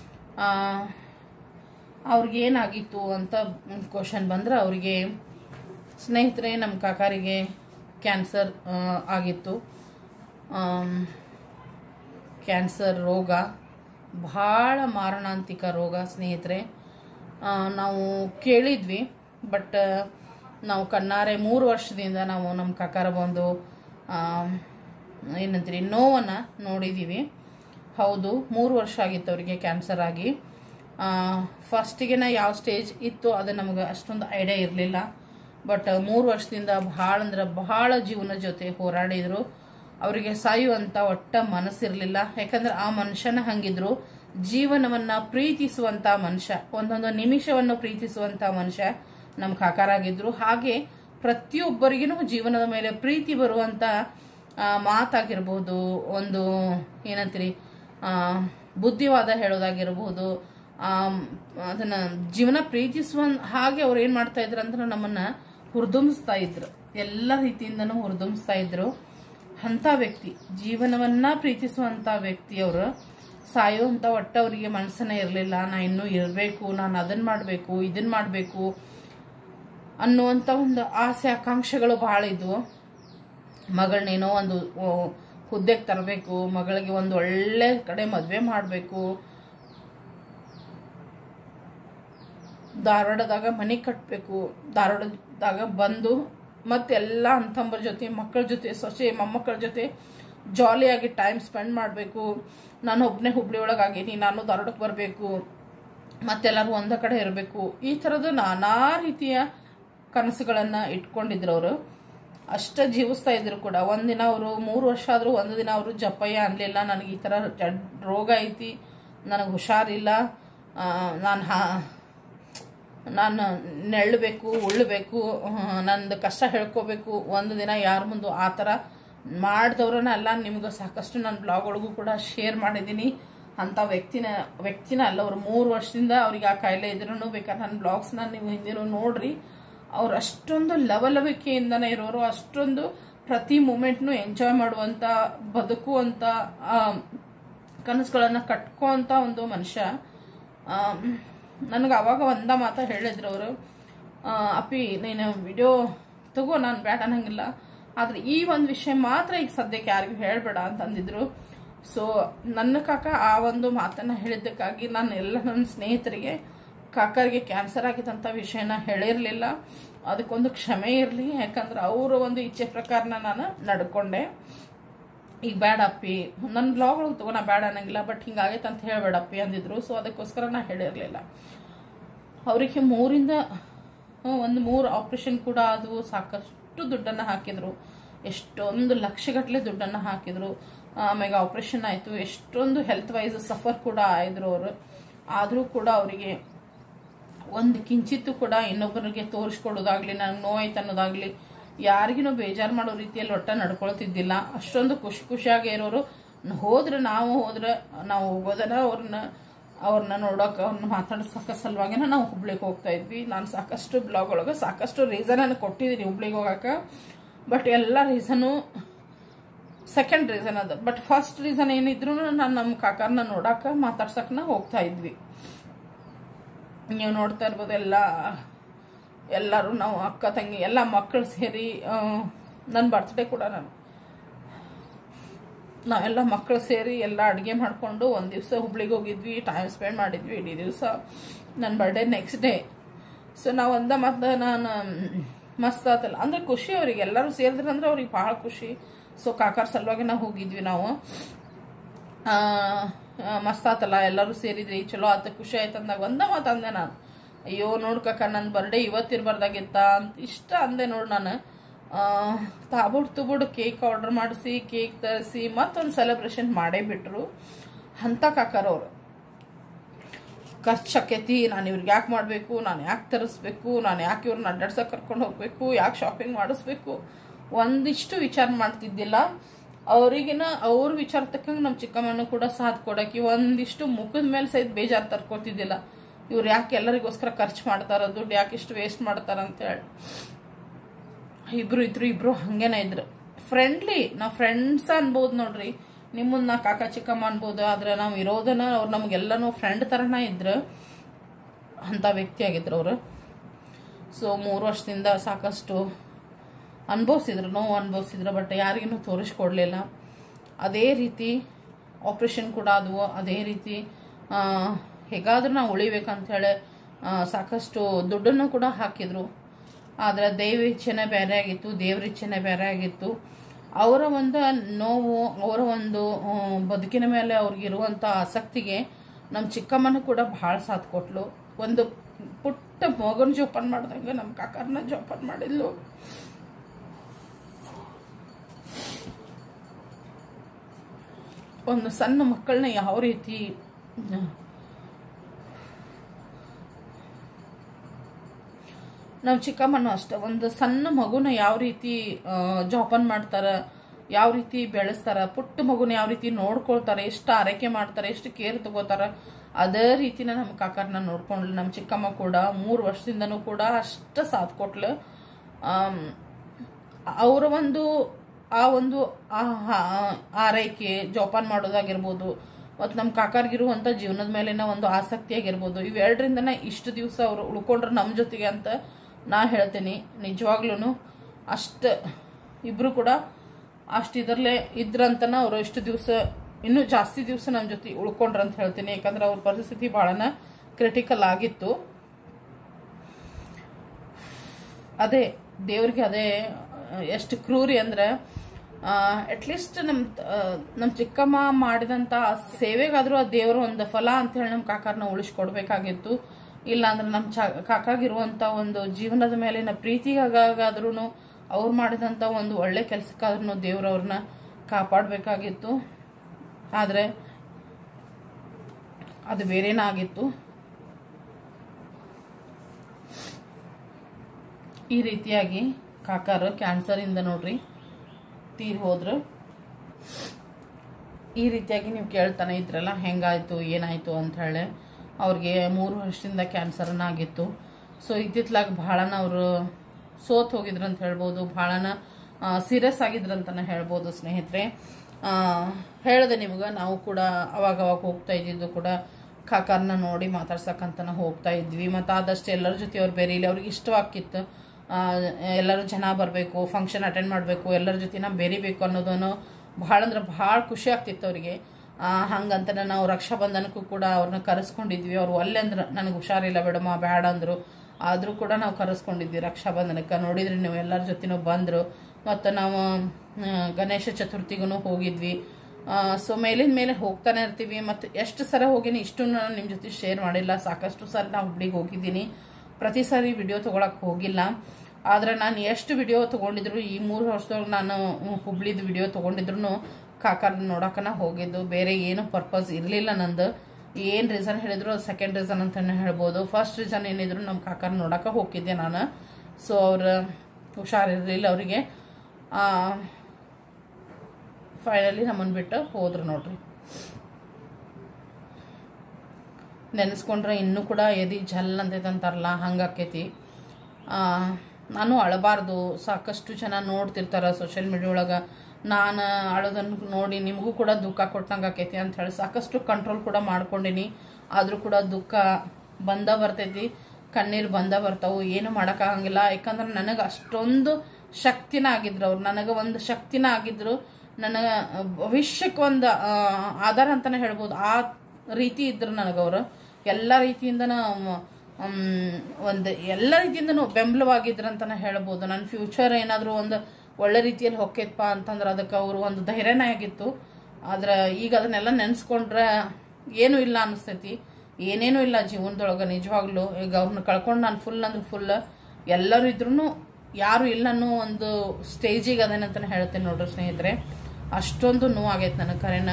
ಅವ್ರಿಗೆ ಏನಾಗಿತ್ತು ಅಂತ ಕ್ವಶನ್ ಬಂದ್ರೆ ಅವರಿಗೆ ಸ್ನೇಹಿತರೆ ನಮ್ಮ ಕಾಕಾರಿಗೆ ಕ್ಯಾನ್ಸರ್ ಆಗಿತ್ತು ಆಮ್, ಕ್ಯಾನ್ಸರ್ ರೋಗ ಭಾಳ ಮಾರಣಾಂತಿಕ ರೋಗ ಸ್ನೇಹಿತರೆ ಆ, ನಾವು ಕೇಳಿದ್ವಿ ಬಟ್ ನಾವು ಕಣ್ಣಾರೆ ಮೂರು ವರ್ಷದಿಂದ ನಾವು ನಮ್ಮ ಕಾಕಾರ ಬಂದು ಆ, ಏನಂತೀರಿ ನೋವನ್ನು ನೋಡಿದ್ದೀವಿ ಹೌದು ಮೂರು ವರ್ಷ ಆಗಿತ್ತು ಅವರಿಗೆ ಕ್ಯಾನ್ಸರ್ ಆಗಿ ಫಸ್ಟಿಗೆ ಯಾವ ಸ್ಟೇಜ್ ಇತ್ತು ಅದು ನಮಗೆ ಅಷ್ಟೊಂದು ಐಡಿಯಾ ಇರಲಿಲ್ಲ ಬಟ್ ಮೂರು ವರ್ಷದಿಂದ ಭಾಳ ಅಂದ್ರೆ ಬಹಳ ಜೀವನ ಜೊತೆ ಹೋರಾಡಿದ್ರು ಅವರಿಗೆ ಸಾಯುವಂತ ಒಟ್ಟ ಮನಸ್ಸಿರಲಿಲ್ಲ ಯಾಕಂದ್ರೆ ಆ ಮನುಷ್ಯನ ಹಂಗಿದ್ರು ಜೀವನವನ್ನ ಪ್ರೀತಿಸುವಂತ ಮನುಷ್ಯ ಒಂದೊಂದು ನಿಮಿಷವನ್ನು ಪ್ರೀತಿಸುವಂತ ಮನುಷ್ಯ ನಮ್ಮ ಕಾಕಾರಾಗಿದ್ರು ಹಾಗೆ ಪ್ರತಿಯೊಬ್ಬರಿಗೂ ಜೀವನದ ಮೇಲೆ ಪ್ರೀತಿ ಬರುವಂತ ಆ, ಮಾತಾಗಿರ್ಬೋದು ಒಂದು ಏನಂತೀರಿ ಆ, ಬುದ್ಧಿವಾದ ಹೇಳೋದಾಗಿರ್ಬೋದು ಆ, ಅದನ್ನ ಜೀವನ ಪ್ರೀತಿಸುವ ಹಾಗೆ ಅವ್ರು ಏನ್ ಮಾಡ್ತಾ ಇದ್ರು ಅಂದ್ರೆ ನಮ್ಮನ್ನ ಹುರಿದುಂಬಿಸ್ತಾ ಇದ್ರು ಎಲ್ಲ ರೀತಿಯಿಂದನೂ ಹುರಿದುಂಬಿಸ್ತಾ ಇದ್ರು ಅಂತ ವ್ಯಕ್ತಿ ಜೀವನವನ್ನ ಪ್ರೀತಿಸುವಂತ ವ್ಯಕ್ತಿಯವರು ಸಾಯುವಂತ ಒಟ್ಟ ಅವರಿಗೆ ಮನಸ್ಸನ್ನೇ ಇರಲಿಲ್ಲ ನಾ ಇನ್ನೂ ಇರಬೇಕು ನಾನು ಅದನ್ನ ಮಾಡಬೇಕು ಇದನ್ನ ಮಾಡಬೇಕು ಅನ್ನುವಂಥ ಒಂದು ಆಸೆ ಆಕಾಂಕ್ಷೆಗಳು ಬಹಳ ಇದ್ವು ಮಗಳನ್ನೇನೋ ಒಂದು ಓ, ಹುದ್ದೆಗೆ ತರಬೇಕು ಮಗಳಿಗೆ ಒಂದು ಒಳ್ಳೆ ಕಡೆ ಮದುವೆ ಮಾಡಬೇಕು ಧಾರವಾಡದಾಗ ಮನೆ ಕಟ್ಟಬೇಕು ಧಾರವಾಡದಾಗ ಬಂದು ಮತ್ತೆಲ್ಲ ಅಂತಂಬರ ಜೊತೆ ಮಕ್ಕಳ ಜೊತೆ ಸೊಸೆ ಮೊಮ್ಮಕ್ಕಳ ಜೊತೆ ಜಾಲಿಯಾಗಿ ಟೈಮ್ ಸ್ಪೆಂಡ್ ಮಾಡಬೇಕು ನಾನು ಒಬ್ಬನೇ ಹುಬ್ಳಿ ಒಳಗಾಗೀನಿ ನಾನು ಧಾರವಾಡಕ್ಕೆ ಬರಬೇಕು ಮತ್ತೆಲ್ಲರೂ ಒಂದ ಕಡೆ ಇರಬೇಕು ಈ ಥರದ ನಾನಾ ರೀತಿಯ ಕನಸುಗಳನ್ನು ಇಟ್ಕೊಂಡಿದ್ರು ಅವರು ಅಷ್ಟ ಜೀವಿಸ್ತಾ ಇದ್ರು ಕೂಡ ಒಂದಿನ ಅವರು ಮೂರು ವರ್ಷ ಆದರೂ ಒಂದು ದಿನ ಅವರು ಜಪ್ಪಯ್ಯ ಅನ್ಲಿಲ್ಲ ನನಗೆ ಈ ಥರ ಜಡ್- ರೋಗ ಐತಿ ನನಗೆ ಹುಷಾರಿಲ್ಲ ನಾನು ಹಾ ನಾನು ನೆಳ್ಳಬೇಕು ಉಳ್ಳಬೇಕು ನಂದು ಕಷ್ಟ ಹೇಳ್ಕೋಬೇಕು ಒಂದು ದಿನ ಯಾರ ಮುಂದೆ ಆ ಥರ ಮಾಡಿದವ್ರನ್ನ ಎಲ್ಲ ನಿಮ್ಗೆ ಸಾಕಷ್ಟು ನನ್ನ ಬ್ಲಾಗ್ ಒಳಗೂ ಕೂಡ ಶೇರ್ ಮಾಡಿದ್ದೀನಿ ಅಂಥ ವ್ಯಕ್ತಿನ ವ್ಯಕ್ತಿನ ಅಲ್ಲ ಅವ್ರು ಮೂರು ವರ್ಷದಿಂದ ಅವ್ರಿಗೆ ಆ ಕಾಯಿಲೆ ಇದ್ರೂ ಬೇಕಾದ್ರೆ ನನ್ನ ಬ್ಲಾಗ್ಸ್ನ ನೀವು ಹಿಂದಿನೂ ನೋಡ್ರಿ ಅವ್ರು ಅಷ್ಟೊಂದು ಲವಲವಿಕೆಯಿಂದನೇ ಇರೋರು ಅಷ್ಟೊಂದು ಪ್ರತಿ ಮೂಮೆಂಟ್ನು ಎಂಜಾಯ್ ಮಾಡುವಂಥ ಬದುಕುವಂಥ ಕನಸುಗಳನ್ನು ಕಟ್ಕೋಂಥ ಒಂದು ಮನುಷ್ಯ ನನಗೆ ಅವಾಗ ಒಂದ ಮಾತ ಹೇಳಿದ್ರು ಅವರು ಅಪ್ಪಿ ನೀನು ವಿಡಿಯೋ ತಗೋ ನಾನು ಬೇಡ ಅನ್ನಂಗಿಲ್ಲ ಆದ್ರೆ ಈ ಒಂದು ವಿಷಯ ಮಾತ್ರ ಈಗ ಸದ್ಯಕ್ಕೆ ಯಾರಿಗೂ ಹೇಳಬೇಡ ಅಂತ ಅಂದಿದ್ರು ಸೊ ನನ್ನ ಕಾಕ ಆ ಒಂದು ಮಾತನ್ನ ಹೇಳಿದ್ದಕ್ಕಾಗಿ ನಾನು ಎಲ್ಲ ನನ್ನ ಸ್ನೇಹಿತರಿಗೆ ಕಾಕರಿಗೆ ಕ್ಯಾನ್ಸರ್ ಆಗಿದ್ದಂಥ ವಿಷಯನ ಹೇಳಿರಲಿಲ್ಲ ಅದಕ್ಕೊಂದು ಕ್ಷಮೆ ಇರಲಿ ಯಾಕಂದ್ರೆ ಅವರ ಒಂದು ಇಚ್ಛೆ ಪ್ರಕಾರನ ನಾನು ನಡ್ಕೊಂಡೆ ಈಗ ಬೇಡಪ್ಪಿ ನನ್ನ ಬ್ಲಾಗ್ ಒಳಗೆ ತಗೋ ನಾ ಬೇಡ ಅನ್ನಂಗಿಲ್ಲ ಬಟ್ ಹಿಂಗಾಗೈತೆ ಅಂತ ಹೇಳ್ಬೇಡಪ್ಪಿ ಅಂದಿದ್ರು ಸೊ ಅದಕ್ಕೋಸ್ಕರ ನಾ ಹೇಳಿರಲಿಲ್ಲ ಅವರಿಗೆ ಮೂರಿಂದ ಹ್ಮ್, ಒಂದು ಮೂರು ಆಪ್ರೇಷನ್ ಕೂಡ ಆದವು ಸಾಕಷ್ಟು ದುಡ್ಡನ್ನು ಹಾಕಿದ್ರು ಎಷ್ಟೊಂದು ಲಕ್ಷಗಟ್ಟಲೆ ದುಡ್ಡನ್ನು ಹಾಕಿದ್ರು ಆಮೇಲೆ ಆಪ್ರೇಷನ್ ಆಯಿತು ಎಷ್ಟೊಂದು ಹೆಲ್ತ್ ವೈಸ್ ಸಫರ್ ಕೂಡ ಆಯಿದ್ರು ಅವರು ಆದರೂ ಕೂಡ ಅವರಿಗೆ ಒಂದು ಕಿಂಚಿತ್ತು ಕೂಡ ಇನ್ನೊಬ್ಬರಿಗೆ ತೋರಿಸ್ಕೊಡೋದಾಗ್ಲಿ ನನಗೆ ನೋವಾಯ್ತು ಅನ್ನೋದಾಗ್ಲಿ ಯಾರಿಗಿನೂ ಬೇಜಾರು ಮಾಡೋ ರೀತಿಯಲ್ಲಿ ಒಟ್ಟ ನಡ್ಕೊಳ್ತಿದ್ದಿಲ್ಲ ಅಷ್ಟೊಂದು ಖುಷಿ ಖುಷಿಯಾಗಿ ಇರೋರು ಹೋದ್ರೆ ನಾವು ಹೋದ್ರೆ ನಾವು ಹೋಗೋದನ್ನ ಅವ್ರನ್ನ ಅವ್ರನ್ನ ನೋಡೋಕೆ ಅವ್ರನ್ನ ಮಾತಾಡ್ಸೋಕೆ ಸಲುವಾಗಿನ ನಾವು ಹುಬ್ಳಿಗೆ ಹೋಗ್ತಾ ಇದ್ವಿ ನಾನು ಸಾಕಷ್ಟು ಬ್ಲಾಗ್ ಒಳಗೆ ಸಾಕಷ್ಟು ರೀಸನನ್ನು ಕೊಟ್ಟಿದ್ದೀನಿ ಹುಬ್ಳಿಗೆ ಹೋಗಕ್ಕೆ ಬಟ್ ಎಲ್ಲ ರೀಸನು ಸೆಕೆಂಡ್ ರೀಸನ್ ಅದು ಬಟ್ ಫಸ್ಟ್ ರೀಸನ್ ಏನಿದ್ರು ನಾನು ನಮ್ಮ ಕಾಕಾರನ್ನ ನೋಡಕ್ಕೆ ಮಾತಾಡ್ಸಕ್ಕೆ ಹೋಗ್ತಾ ಇದ್ವಿ ನೀವು ನೋಡ್ತಾ ಇರ್ಬೋದು ಎಲ್ಲ ಎಲ್ಲರೂ ನಾವು ಅಕ್ಕ ತಂಗಿ ಎಲ್ಲ ಮಕ್ಕಳು ಸೇರಿ ನನ್ನ ಬರ್ತ್ಡೇ ಕೂಡ ನಾನು ನಾವೆಲ್ಲ ಮಕ್ಕಳು ಸೇರಿ ಎಲ್ಲ ಅಡುಗೆ ಮಾಡಿಕೊಂಡು ಒಂದು ದಿವಸ ಹುಬ್ಳಿಗೆ ಹೋಗಿದ್ವಿ ಟೈಮ್ ಸ್ಪೆಂಡ್ ಮಾಡಿದ್ವಿ ಇಡೀ ದಿವಸ ನನ್ನ ಬರ್ಡೇ ನೆಕ್ಸ್ಟ್ ಡೇ ಸೊ ನಾವು ಅಂದ ಮತ್ತೆ ನಾನು ಮಸ್ತ್ ಆತಲ್ಲ ಅಂದ್ರೆ ಖುಷಿ ಅವ್ರಿಗೆ ಎಲ್ಲರೂ ಸೇರಿದ್ರಂದ್ರೆ ಅವ್ರಿಗೆ ಭಾಳ ಖುಷಿ ಸೊ ಕಾಕಾರ ಸಲುವಾಗಿ ನಾವು ಹೋಗಿದ್ವಿ ನಾವು ಆ, ಆ, ಮಸ್ತ್ ಆತಲ್ಲ ಎಲ್ಲರೂ ಸೇರಿದ್ರಿ ಚಲೋ ಆತ ಖುಷಿ ಆಯ್ತು ಅಂದಾಗ ಒಂದ ಮಾತು ಅಂದೆ ನಾನು ಅಯ್ಯೋ ನೋಡ್ ಕಾಕ ನನ್ನ ಬರ್ಡೇ ಇವತ್ತಿರ್ಬಾರ್ದಾಗಿತ್ತ ಅಂತ ಇಷ್ಟ ಅಂದೆ ನೋಡ್ ನಾನು ಆ, ತಾಬುಡ್ ತುಬುಡ್ ಕೇಕ್ ಆರ್ಡರ್ ಮಾಡಿಸಿ ಕೇಕ್ ತರಿಸಿ ಮತ್ತೊಂದು ಸೆಲೆಬ್ರೇಷನ್ ಮಾಡೇ ಬಿಟ್ರು ಅಂತ ಕಾಕರವ್ರು ಖರ್ಚು ಆಕೈತಿ ನಾನು ಇವ್ರಿಗೆ ಯಾಕೆ ಮಾಡಬೇಕು ನಾನು ಯಾಕೆ ತರಿಸ್ಬೇಕು ನಾನು ಯಾಕೆ ಇವ್ರನ್ನ ಅಡ್ಡಾಡ್ಸಕ್ಕೆ ಕರ್ಕೊಂಡು ಹೋಗ್ಬೇಕು ಯಾಕೆ ಶಾಪಿಂಗ್ ಮಾಡಿಸ್ಬೇಕು ಒಂದಿಷ್ಟು ವಿಚಾರ ಮಾಡ್ತಿದ್ದಿಲ್ಲ ಅವರಿಗಿನ ಅವ್ರ ವಿಚಾರ ತಕ್ಕಂಗೆ ನಮ್ಮ ಚಿಕ್ಕಮ್ಮನೂ ಕೂಡ ಸಾಥ್ ಕೊಡಕ್ಕೆ ಒಂದಿಷ್ಟು ಮುಖದ ಮೇಲೆ ಸಹಿತ ಬೇಜಾರು ತರ್ಕೊತಿದ್ದಿಲ್ಲ ಇವ್ರು ಯಾಕೆ ಎಲ್ಲರಿಗೋಸ್ಕರ ಖರ್ಚು ಮಾಡ್ತಾರ ದುಡ್ಡು ಯಾಕೆ ಇಷ್ಟು ವೇಸ್ಟ್ ಮಾಡ್ತಾರ ಅಂತೇಳಿ ಇಬ್ರು ಇದ್ರು ಇಬ್ರು ಹಂಗೇನೆ ಇದ್ರು ಫ್ರೆಂಡ್ಲಿ ನಾವು ಫ್ರೆಂಡ್ಸ್ ಅನ್ಬೋದು ನೋಡ್ರಿ ನಿಮ್ಮನ್ನ ನಾ ಕಾಕ ಚಿಕ್ಕಮ್ಮ ಅನ್ಬೋದು ಆದ್ರೆ ನಾವು ಇರೋದನ್ನ ಅವ್ರು ನಮ್ಗೆಲ್ಲನೂ ಫ್ರೆಂಡ್ ತರನ ಇದ್ರು ಅಂತ ವ್ಯಕ್ತಿ ಆಗಿದ್ರು ಅವರು ಸೊ ಮೂರು ವರ್ಷದಿಂದ ಸಾಕಷ್ಟು ಅನುಭವಿಸಿದ್ರು ನೋವು ಅನುಭವಿಸಿದ್ರು ಬಟ್ ಯಾರಿಗೂ ತೋರಿಸ್ಕೊಡ್ಲಿಲ್ಲ ಅದೇ ರೀತಿ ಆಪ್ರೇಷನ್ ಕೂಡ ಆದವು ಅದೇ ರೀತಿ ಆ, ಹೇಗಾದ್ರೂ ನಾವು ಉಳಿಬೇಕಂತೇಳಿ ಆ, ಸಾಕಷ್ಟು ದುಡ್ಡನ್ನು ಕೂಡ ಹಾಕಿದ್ರು ಆದರೆ ದೈವ ಇಚ್ಛೆನೇ ಬೇರೆ ಆಗಿತ್ತು ದೇವ್ರ ಇಚ್ಛೆನೇ ಬೇರೆ ಆಗಿತ್ತು ಅವರ ಒಂದು ನೋವು ಅವರ ಒಂದು ಆ, ಬದುಕಿನ ಮೇಲೆ ಅವ್ರಿಗಿರುವಂಥ ಆಸಕ್ತಿಗೆ ನಮ್ಮ ಚಿಕ್ಕಮ್ಮನೂ ಕೂಡ ಭಾಳ ಸಾಥ್ ಕೊಟ್ಲು ಒಂದು ಪುಟ್ಟ ಮಗನ ಜೋಪಾನ ಮಾಡ್ದಂಗೆ ನಮ್ಮ ಕಾಕರನ್ನ ಜೋಪಾನ ಮಾಡಿದ್ಲು ಒಂದು ಸಣ್ಣ ಮಕ್ಕಳನ್ನ ಯಾವ ರೀತಿ ನಾವು ಚಿಕ್ಕಮ್ಮನೂ ಅಷ್ಟೆ ಒಂದು ಸಣ್ಣ ಮಗುನ ಯಾವ ರೀತಿ ಆ, ಜೋಪಾನ ಮಾಡ್ತಾರ ಯಾವ ರೀತಿ ಬೆಳೆಸ್ತಾರ ಪುಟ್ಟ ಮಗುನ ಯಾವ ರೀತಿ ನೋಡ್ಕೊಳ್ತಾರೆ ಎಷ್ಟು ಆರೈಕೆ ಮಾಡ್ತಾರೆ ಎಷ್ಟು ಕೇರ್ ತಗೋತಾರ ಅದೇ ರೀತಿನ ನಮ್ಮ ಕಾಕರ್ನ ನೋಡ್ಕೊಂಡ್ಲು ನಮ್ಮ ಚಿಕ್ಕಮ್ಮ ಕೂಡ ಮೂರು ವರ್ಷದಿಂದನೂ ಕೂಡ ಅಷ್ಟ ಸಾಥ್ ಕೊಟ್ಲು ಆಮ್, ಅವರ ಒಂದು ಆ ಒಂದು ಆ- ಆ- ಆರೈಕೆ ಜೋಪಾನ ಮಾಡೋದಾಗಿರ್ಬೋದು ಮತ್ತು ನಮ್ಮ ಕಾಕಾರ್ಗಿರುವಂಥ ಜೀವನದ ಮೇಲಿನ ಒಂದು ಆಸಕ್ತಿ ಆಗಿರ್ಬೋದು ಇವೆರಡರಿಂದನೇ ಇಷ್ಟು ದಿವಸ ಅವರು ಉಳ್ಕೊಂಡ್ರೆ ನಮ್ಮ ಜೊತೆಗೆ ಅಂತ ನಾ ಹೇಳ್ತೀನಿ ನಿಜವಾಗ್ಲೂ ಅಷ್ಟು ಇಬ್ಬರು ಕೂಡ ಅಷ್ಟು ಇದರಲ್ಲೇ ಇದ್ರಂತನ ಅವರು ಇಷ್ಟು ದಿವಸ ಇನ್ನೂ ಜಾಸ್ತಿ ದಿವಸ ನಮ್ಮ ಜೊತೆ ಉಳ್ಕೊಂಡ್ರು ಅಂತ ಹೇಳ್ತೀನಿ ಯಾಕಂದ್ರೆ ಅವ್ರ ಪರಿಸ್ಥಿತಿ ಭಾಳನ ಕ್ರಿಟಿಕಲ್ ಆಗಿತ್ತು ಅದೇ ದೇವ್ರಿಗೆ ಅದೇ ಆ, ಎಷ್ಟು ಕ್ರೂರಿ ಅಂದ್ರೆ ಅಟ್ಲೀಸ್ಟ್ ನಮ್ಮ ನಮ್ಮ ಚಿಕ್ಕಮ್ಮ ಮಾಡಿದಂಥ ಸೇವೆಗಾದ್ರೂ ಆ ದೇವ್ರ ಒಂದು ಫಲ ಅಂತ ಹೇಳಿ ನಮ್ಮ ಕಾಕಾರನ್ನ ಉಳಿಸ್ಕೊಡ್ಬೇಕಾಗಿತ್ತು ಇಲ್ಲ ಅಂದ್ರೆ ನಮ್ಮ ಚ ಕಾಕಾಗಿರುವಂಥ ಒಂದು ಜೀವನದ ಮೇಲಿನ ಪ್ರೀತಿಗಾಗಾದ್ರೂ ಅವ್ರು ಮಾಡಿದಂಥ ಒಂದು ಒಳ್ಳೆ ಕೆಲಸಕ್ಕಾದ್ರೂ ದೇವ್ರು ಅವ್ರನ್ನ ಕಾಪಾಡಬೇಕಾಗಿತ್ತು ಆದರೆ ಅದು ಬೇರೆನೇ ಆಗಿತ್ತು ಈ ರೀತಿಯಾಗಿ ಕಾಕಾರ ಕ್ಯಾನ್ಸರಿಂದ ನೋಡ್ರಿ ತೀರ್ ಹೋದ್ರು ಈ ರೀತಿಯಾಗಿ ನೀವು ಕೇಳ್ತಾನೆ ಇದ್ರಲ್ಲ ಹೆಂಗಾಯ್ತು ಏನಾಯ್ತು ಅಂತ ಹೇಳಿ ಅವ್ರಿಗೆ ಮೂರು ವರ್ಷದಿಂದ ಕ್ಯಾನ್ಸರ್ನ ಆಗಿತ್ತು ಸೊ ಇತ್ತಿತ್ಲಾಗ ಭಾಳನ ಅವರು ಸೋತ್ ಹೋಗಿದ್ರು ಅಂತ ಹೇಳ್ಬೋದು ಭಾಳನ ಸೀರಿಯಸ್ ಆಗಿದ್ರಂತನ ಹೇಳ್ಬೋದು ಸ್ನೇಹಿತರೆ ಆ, ಹೇಳ್ದೆ ನಿಮ್ಗೆ ನಾವು ಕೂಡ ಅವಾಗ ಅವಾಗ ಹೋಗ್ತಾ ಇದ್ದಿದ್ದು ಕೂಡ ಕಾಕಾರನ್ನ ನೋಡಿ ಮಾತಾಡ್ಸಕ್ಕಂತನ ಹೋಗ್ತಾ ಇದ್ವಿ ಮತ್ತು ಆದಷ್ಟು ಎಲ್ಲರ ಜೊತೆ ಅವ್ರು ಬೇರೆ ಅವ್ರಿಗೆ ಇಷ್ಟವಾಗ್ತಿತ್ತು ಆ, ಎಲ್ಲರೂ ಜನ ಬರಬೇಕು ಫಂಕ್ಷನ್ ಅಟೆಂಡ್ ಮಾಡಬೇಕು ಎಲ್ಲರ ಜೊತೆ ನಾವು ಬೆರಿಬೇಕು ಅನ್ನೋದನ್ನು ಭಾಳ ಅಂದ್ರೆ ಭಾಳ ಖುಷಿ ಆಗ್ತಿತ್ತು ಅವರಿಗೆ ಹಂಗಂತ ನಾವು ರಕ್ಷಾಬಂಧನಕ್ಕೂ ಕೂಡ ಅವ್ರನ್ನ ಕರೆಸ್ಕೊಂಡಿದ್ವಿ ಅವ್ರು ಒಲ್ಲೆ ಅಂದ್ರೆ ನನಗೆ ಹುಷಾರಿಲ್ಲ ಬಿಡಮ್ಮ ಬೇಡ ಅಂದರು ಆದರೂ ಕೂಡ ನಾವು ಕರೆಸ್ಕೊಂಡಿದ್ವಿ ರಕ್ಷಾಬಂಧನಕ್ಕೆ ನೋಡಿದ್ರೆ ನೀವು ಎಲ್ಲರ ಜೊತೆನೂ ಬಂದರು ಮತ್ತು ನಾವು ಆ, ಗಣೇಶ ಚತುರ್ಥಿಗೂ ಹೋಗಿದ್ವಿ ಸೊ ಮೇಲಿನ ಮೇಲೆ ಹೋಗ್ತಾನೆ ಇರ್ತೀವಿ ಮತ್ತು ಎಷ್ಟು ಸಲ ಹೋಗಿನಿ ಇಷ್ಟು ನಾನು ನಿಮ್ಮ ಜೊತೆ ಶೇರ್ ಮಾಡಿಲ್ಲ ಸಾಕಷ್ಟು ಸಲ ನಾನು ಹುಬ್ಳಿಗೆ ಹೋಗಿದ್ದೀನಿ ಪ್ರತಿ ಸಾರಿ ವಿಡಿಯೋ ತೊಗೊಳಕ್ಕೆ ಹೋಗಿಲ್ಲ ಆದ್ರೆ ನಾನು ಎಷ್ಟು ವಿಡಿಯೋ ತೊಗೊಂಡಿದ್ರು ಈ ಮೂರು ವರ್ಷದೊಳಗೆ ನಾನು ಹುಬ್ಳಿದ ವಿಡಿಯೋ ತೊಗೊಂಡಿದ್ರು ಕಾಕಾರ ನೋಡೋಕನ ಹೋಗಿದ್ದು ಬೇರೆ ಏನು ಪರ್ಪಸ್ ಇರಲಿಲ್ಲ ನಂದು ಏನು ರೀಸನ್ ಹೇಳಿದ್ರು ಸೆಕೆಂಡ್ ರೀಸನ್ ಅಂತಲೇ ಹೇಳ್ಬೋದು ಫಸ್ಟ್ ರೀಸನ್ ಏನಿದ್ರು ನಮ್ಮ ಕಾಕಾರ ನೋಡೋಕೆ ಹೋಗಿದ್ದೆ ನಾನು ಸೊ ಅವ್ರ ಹುಷಾರಿರಲಿಲ್ಲ ಅವರಿಗೆ ಫೈನಲಿ ನಮ್ಮನ್ನು ಬಿಟ್ಟು ಹೋದ್ರು ನೋಡ್ರಿ ನೆನೆಸ್ಕೊಂಡ್ರೆ ಇನ್ನೂ ಕೂಡ ಎದಿ ಜಲ್ ಅಂತೈತೆ ಅಂತಾರಲ್ಲ ಹಂಗೆ ಆಕೈತಿ ನಾನು ಅಳಬಾರ್ದು ಸಾಕಷ್ಟು ಜನ ನೋಡ್ತಿರ್ತಾರೆ ಸೋಷಿಯಲ್ ಮೀಡಿಯಾ ಒಳಗೆ ನಾನು ಅಳೋದನ್ನು ನೋಡಿ ನಿಮಗೂ ಕೂಡ ದುಃಖ ಕೊಟ್ಟಂಗೆ ಆಕೈತಿ ಅಂತ ಹೇಳಿ ಸಾಕಷ್ಟು ಕಂಟ್ರೋಲ್ ಕೂಡ ಮಾಡ್ಕೊಂಡಿನಿ ಆದರೂ ಕೂಡ ದುಃಖ ಬಂದ ಬರ್ತೈತಿ ಕಣ್ಣೀರು ಬಂದ ಬರ್ತಾವು ಏನು ಮಾಡೋಕ್ಕಾಗಂಗಿಲ್ಲ ಯಾಕಂದ್ರೆ ನನಗೆ ಅಷ್ಟೊಂದು ಶಕ್ತಿನ ಆಗಿದ್ರು ಅವ್ರು ನನಗೆ ಒಂದು ಶಕ್ತಿನ ಆಗಿದ್ರು ನನಗೆ ಭವಿಷ್ಯಕ್ಕೆ ಒಂದು ಆಧಾರ ಅಂತಲೇ ಹೇಳ್ಬೋದು ಆ ರೀತಿ ಇದ್ರು ನನಗವರು ಎಲ್ಲ ರೀತಿಯಿಂದನೂ ಒಂದು ಎಲ್ಲ ರೀತಿಯಿಂದನೂ ಬೆಂಬಲವಾಗಿದ್ರು ಅಂತಲೇ ಹೇಳ್ಬೋದು ನನ್ನ ಫ್ಯೂಚರ್ ಏನಾದರೂ ಒಂದು ಒಳ್ಳೆ ರೀತಿಯಲ್ಲಿ ಹೊಕ್ಕೈತಪ್ಪ ಅಂತಂದ್ರೆ ಅದಕ್ಕೆ ಅವರು ಒಂದು ಧೈರ್ಯನೇ ಆಗಿತ್ತು ಆದ್ರೆ ಈಗ ಅದನ್ನೆಲ್ಲ ನೆನೆಸ್ಕೊಂಡ್ರೆ ಏನೂ ಇಲ್ಲ ಅನಿಸ್ತೈತಿ ಏನೇನೂ ಇಲ್ಲ ಜೀವನದೊಳಗೆ ನಿಜವಾಗ್ಲೂ ಈಗ ಅವ್ರನ್ನ ಕಳ್ಕೊಂಡು ನಾನು ಫುಲ್ ಅಂದ್ರೆ ಫುಲ್ ಎಲ್ಲರೂ ಇದ್ರೂ ಯಾರು ಇಲ್ಲ ಅನ್ನೋ ಒಂದು ಸ್ಟೇಜಿಗೆ ಅದೇನಂತಾನೆ ಹೇಳ್ತೇನೆ ನೋಡ್ರಿ ಸ್ನೇಹಿತರೆ ಅಷ್ಟೊಂದು ನೋವಾಗೈತೆ ನನಗೆ ಕರೆನ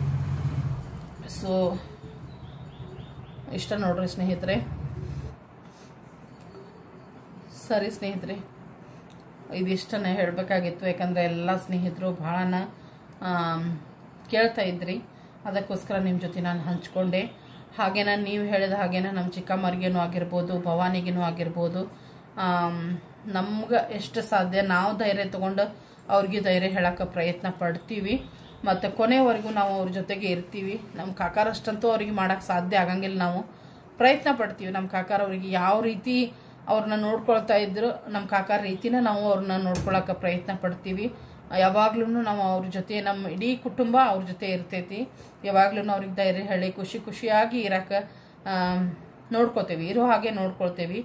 ಸೊ ಇಷ್ಟ ನೋಡ್ರಿ ಸ್ನೇಹಿತರೆ ಸರಿ ಸ್ನೇಹಿತರೆ ಇದಿಷ್ಟನ್ನೇ ಹೇಳಬೇಕಾಗಿತ್ತು ಯಾಕಂದರೆ ಎಲ್ಲ ಸ್ನೇಹಿತರು ಭಾಳನ ಕೇಳ್ತಾ ಇದ್ರಿ ಅದಕ್ಕೋಸ್ಕರ ನಿಮ್ಮ ಜೊತೆ ನಾನು ಹಂಚ್ಕೊಂಡೆ ಹಾಗೇನ ನೀವು ಹೇಳಿದ ಹಾಗೇನ ನಮ್ಮ ಚಿಕ್ಕಮ್ಮರಿಗೇನೂ ಆಗಿರ್ಬೋದು ಭವಾನಿಗೇನೂ ಆಗಿರ್ಬೋದು ನಮ್ಗೆ ಎಷ್ಟು ಸಾಧ್ಯ ನಾವು ಧೈರ್ಯ ತೊಗೊಂಡು ಅವ್ರಿಗೆ ಧೈರ್ಯ ಹೇಳೋಕ್ಕೆ ಪ್ರಯತ್ನ ಪಡ್ತೀವಿ ಮತ್ತು ಕೊನೆವರೆಗೂ ನಾವು ಅವ್ರ ಜೊತೆಗೆ ಇರ್ತೀವಿ ನಮ್ಮ ಕಾಕಾರಷ್ಟಂತೂ ಅವ್ರಿಗೆ ಮಾಡೋಕ್ಕೆ ಸಾಧ್ಯ ಆಗಂಗಿಲ್ಲ ನಾವು ಪ್ರಯತ್ನ ಪಡ್ತೀವಿ ನಮ್ಮ ಕಾಕಾರ ಅವ್ರಿಗೆ ಯಾವ ರೀತಿ ಅವ್ರನ್ನ ನೋಡ್ಕೊಳ್ತಾ ಇದ್ರು ನಮ್ಮ ಕಾಕಾರ ರೀತಿನ ನಾವು ಅವ್ರನ್ನ ನೋಡ್ಕೊಳಕ್ಕೆ ಪ್ರಯತ್ನ ಪಡ್ತೀವಿ ಯಾವಾಗ್ಲೂ ನಾವು ಅವ್ರ ಜೊತೆ ನಮ್ಮ ಇಡೀ ಕುಟುಂಬ ಅವ್ರ ಜೊತೆ ಇರ್ತೈತಿ ಯಾವಾಗ್ಲೂ ಅವ್ರಿಗೆ ಧೈರ್ಯ ಹೇಳಿ ಖುಷಿ ಖುಷಿಯಾಗಿ ಇರಕ್ಕೆ ನೋಡ್ಕೋತೀವಿ ಇರೋ ಹಾಗೆ ನೋಡ್ಕೊಳ್ತೇವಿ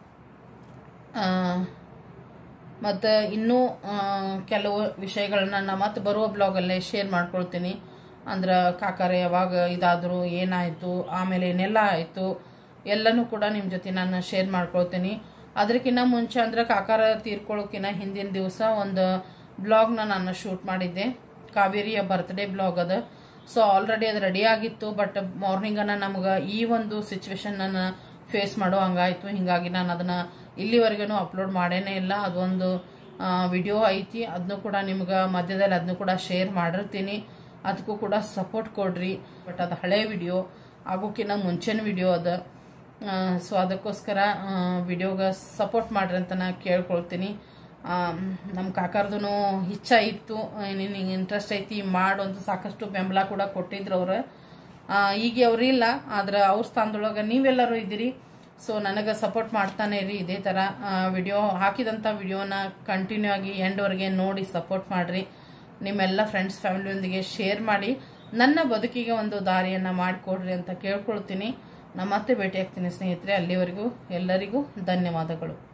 ಮತ್ತು ಇನ್ನೂ ಕೆಲವು ವಿಷಯಗಳನ್ನ ನಾನು ಮತ್ತೆ ಬರುವ ಬ್ಲಾಗಲ್ಲೇ ಶೇರ್ ಮಾಡ್ಕೊಳ್ತೀನಿ ಅಂದ್ರೆ ಕಾಕಾರ ಯಾವಾಗ ಇದಾದರೂ ಏನಾಯಿತು ಆಮೇಲೆ ಏನೆಲ್ಲ ಆಯಿತು ಎಲ್ಲನೂ ಕೂಡ ನಿಮ್ಮ ಜೊತೆ ನಾನು ಶೇರ್ ಮಾಡ್ಕೊಳ್ತೀನಿ ಅದಕ್ಕಿಂತ ಮುಂಚೆ ಅಂದ್ರೆ ಕಾಕಾರ ತೀರ್ಕೊಳ್ಳೋಕ್ಕಿಂತ ಹಿಂದಿನ ದಿವಸ ಒಂದು ಬ್ಲಾಗ್ನ ನಾನು ಶೂಟ್ ಮಾಡಿದ್ದೆ ಕಾವೇರಿಯ ಬರ್ತ್ಡೇ ಬ್ಲಾಗ್ ಅದು ಸೊ ಆಲ್ರೆಡಿ ಅದು ರೆಡಿ ಆಗಿತ್ತು ಬಟ್ ಮಾರ್ನಿಂಗನ ನಮ್ಗೆ ಈ ಒಂದು ಸಿಚುವೇಶನ್ ನಾನು ಫೇಸ್ ಮಾಡೋ ಹಂಗಾಯ್ತು ಹಿಂಗಾಗಿ ನಾನು ಅದನ್ನು ಇಲ್ಲಿವರೆಗೂ ಅಪ್ಲೋಡ್ ಮಾಡೇನೇ ಇಲ್ಲ ಅದೊಂದು ವಿಡಿಯೋ ಐತಿ ಅದನ್ನು ಕೂಡ ನಿಮ್ಗೆ ಮಧ್ಯದಲ್ಲಿ ಅದನ್ನು ಕೂಡ ಶೇರ್ ಮಾಡಿರ್ತೀನಿ ಅದಕ್ಕೂ ಕೂಡ ಸಪೋರ್ಟ್ ಕೊಡ್ರಿ ಬಟ್ ಅದು ಹಳೆ ವಿಡಿಯೋ ಆಗೋಕ್ಕಿಂತ ಮುಂಚಿನ ವಿಡಿಯೋ ಅದು ಸೊ ಅದಕ್ಕೋಸ್ಕರ ವಿಡಿಯೋಗೆ ಸಪೋರ್ಟ್ ಮಾಡ್ರಿ ಅಂತ ನಾ ಕೇಳ್ಕೊಳ್ತೀನಿ ನಮ್ಮ ಕಾಕಾರ್ದು ಇಚ್ಛ ಇತ್ತು ನಿನಗೆ ಇಂಟ್ರೆಸ್ಟ್ ಐತಿ ಮಾಡು ಅಂತ ಸಾಕಷ್ಟು ಬೆಂಬಲ ಕೂಡ ಕೊಟ್ಟಿದ್ರು ಅವ್ರು ಈಗ ಅವ್ರು ಇಲ್ಲ ಆದ್ರೆ ಅವ್ರ ಸ್ಥಾನದೊಳಗೆ ನೀವೆಲ್ಲರೂ ಇದ್ದೀರಿ ಸೊ ನನಗೆ ಸಪೋರ್ಟ್ ಮಾಡ್ತಾನೆ ಇರಿ ಇದೇ ಥರ ವಿಡಿಯೋ ಹಾಕಿದಂಥ ವಿಡಿಯೋನ ಕಂಟಿನ್ಯೂ ಆಗಿ ಎಂಡ್ವರೆಗೆ ನೋಡಿ ಸಪೋರ್ಟ್ ಮಾಡಿರಿ ನಿಮ್ಮೆಲ್ಲ ಫ್ರೆಂಡ್ಸ್ ಫ್ಯಾಮಿಲಿಯೊಂದಿಗೆ ಶೇರ್ ಮಾಡಿ ನನ್ನ ಬದುಕಿಗೆ ಒಂದು ದಾರಿಯನ್ನು ಮಾಡಿಕೊಡ್ರಿ ಅಂತ ಕೇಳ್ಕೊಳ್ತೀನಿ ನಾನು ಮತ್ತೆ ಭೇಟಿ ಆಗ್ತೀನಿ ಸ್ನೇಹಿತರೆ ಅಲ್ಲಿವರೆಗೂ ಎಲ್ಲರಿಗೂ ಧನ್ಯವಾದಗಳು